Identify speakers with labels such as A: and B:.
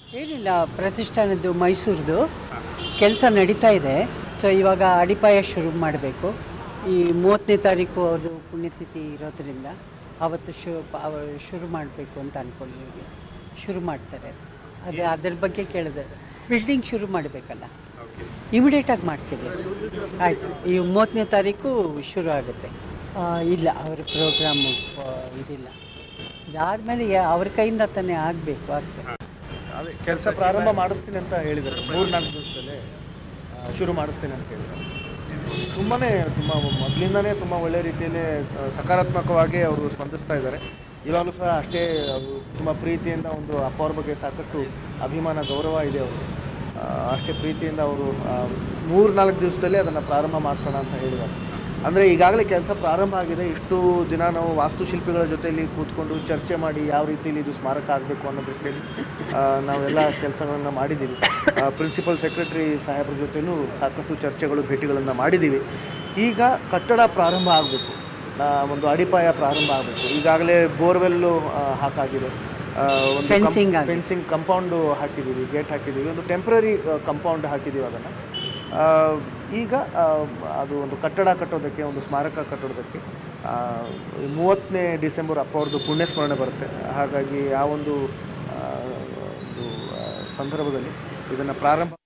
A: ಏನಿಲ್ಲ ಪ್ರತಿಷ್ಠಾನದ್ದು ಮೈಸೂರದು ಕೆಲಸ ನಡೀತಾ ಇದೆ ಸೊ ಇವಾಗ ಅಡಿಪಾಯ ಶುರು ಮಾಡಬೇಕು ಈ ಮೂವತ್ತನೇ ತಾರೀಕು ಅದು ಪುಣ್ಯತಿಥಿ ಇರೋದ್ರಿಂದ ಅವತ್ತು ಶು ಅವರು ಶುರು ಮಾಡಬೇಕು ಅಂತ ಅಂದ್ಕೊಂಡಿದ್ದೀವಿ ಶುರು ಮಾಡ್ತಾರೆ ಅದು ಅದ್ರ ಬಗ್ಗೆ ಕೇಳಿದೆ ಬಿಲ್ಡಿಂಗ್ ಶುರು ಮಾಡಬೇಕಲ್ಲ ಇಮಿಡಿಯೇಟಾಗಿ ಮಾಡ್ತೀವಿ ಆಯಿತು ಈ ಮೂವತ್ತನೇ ತಾರೀಕು ಶುರು ಆಗುತ್ತೆ ಆ, ಇಲ್ಲ ಅವ್ರ ಪ್ರೋಗ್ರಾಮು ಇದಿಲ್ಲ ಇದಾದಮೇಲೆ ಅವ್ರ ಕೈಯಿಂದ ತಾನೇ ಆಗಬೇಕು ಆಗ್ತದೆ
B: ಅದೇ ಕೆಲಸ ಪ್ರಾರಂಭ ಮಾಡಿಸ್ತೀನಿ ಅಂತ ಹೇಳಿದ್ದಾರೆ ಮೂರು ನಾಲ್ಕು ದಿವಸದಲ್ಲೇ ಆ, ಶುರು ಮಾಡಿಸ್ತೀನಿ ಅಂತ ಹೇಳಿದ್ದಾರೆ ತುಂಬಾ ತುಂಬ ಮೊದಲಿಂದನೇ ತುಂಬ ಒಳ್ಳೆ ರೀತಿಯಲ್ಲಿ ಆ, ಸಕಾರಾತ್ಮಕವಾಗಿ ಅವರು ಸ್ಪಂದಿಸ್ತಾ ಇದ್ದಾರೆ ಇವಾಗಲೂ ಸಹ ಅಷ್ಟೇ ಅವರು ತುಂಬ ಪ್ರೀತಿಯಿಂದ ಒಂದು ಅಪ್ಪ ಅವ್ರ ಬಗ್ಗೆ ಸಾಕಷ್ಟು ಅಭಿಮಾನ ಗೌರವ ಇದೆ ಅವರು ಆ, ಅಷ್ಟೇ ಪ್ರೀತಿಯಿಂದ ಅವರು ಮೂರು ನಾಲ್ಕು ದಿವಸದಲ್ಲಿ ಅದನ್ನು ಪ್ರಾರಂಭ ಮಾಡಿಸೋಣ ಅಂತ ಹೇಳಿದ್ದಾರೆ ಅಂದರೆ ಈಗಾಗಲೇ ಕೆಲಸ ಪ್ರಾರಂಭ ಆಗಿದೆ ಇಷ್ಟು ದಿನ ನಾವು ವಾಸ್ತುಶಿಲ್ಪಿಗಳ ಜೊತೆಯಲ್ಲಿ ಕೂತ್ಕೊಂಡು ಚರ್ಚೆ ಮಾಡಿ ಯಾವ ರೀತಿಯಲ್ಲಿ ಇದು ಸ್ಮಾರಕ ಆಗಬೇಕು ಅನ್ನೋದಕ್ಕೆ ಆ, ನಾವೆಲ್ಲ ಕೆಲಸಗಳನ್ನು ಮಾಡಿದ್ದೀವಿ ಪ್ರಿನ್ಸಿಪಲ್ ಸೆಕ್ರೆಟರಿ ಸಾಹೇಬ್ರ ಜೊತೆಲೂ ಸಾಕಷ್ಟು ಚರ್ಚೆಗಳು ಭೇಟಿಗಳನ್ನು ಮಾಡಿದ್ದೀವಿ ಈಗ ಕಟ್ಟಡ ಪ್ರಾರಂಭ ಆಗಬೇಕು ಒಂದು ಅಡಿಪಾಯ ಪ್ರಾರಂಭ ಆಗಬೇಕು ಈಗಾಗಲೇ ಬೋರ್ವೆಲ್ಲು ಹಾಕಾಗಿದೆ ಆ, ಒಂದು
A: Fencing ಆಗಿದೆ.
B: ಫೆನ್ಸಿಂಗ್ ಕಂಪೌಂಡು ಹಾಕಿದ್ದೀವಿ ಗೇಟ್ ಹಾಕಿದ್ದೀವಿ ಒಂದು ಟೆಂಪ್ರರಿ ಕಂಪೌಂಡ್ ಹಾಕಿದ್ದೀವಿ ಅದನ್ನು ಈಗ ಆ, ಅದು ಒಂದು ಕಟ್ಟಡ ಕಟ್ಟೋದಕ್ಕೆ ಒಂದು ಸ್ಮಾರಕ ಕಟ್ಟೋದಕ್ಕೆ ಆ, ಈ ಮೂವತ್ತನೇ ಡಿಸೆಂಬರ್ ಅಪ್ಪ ಅವ್ರದ್ದು ಪುಣ್ಯ ಸ್ಮರಣೆ ಬರುತ್ತೆ ಹಾಗಾಗಿ ಆ ಒಂದು ಆ, ಒಂದು ಆ, ಸಂದರ್ಭದಲ್ಲಿ ಇದನ್ನು ಪ್ರಾರಂಭ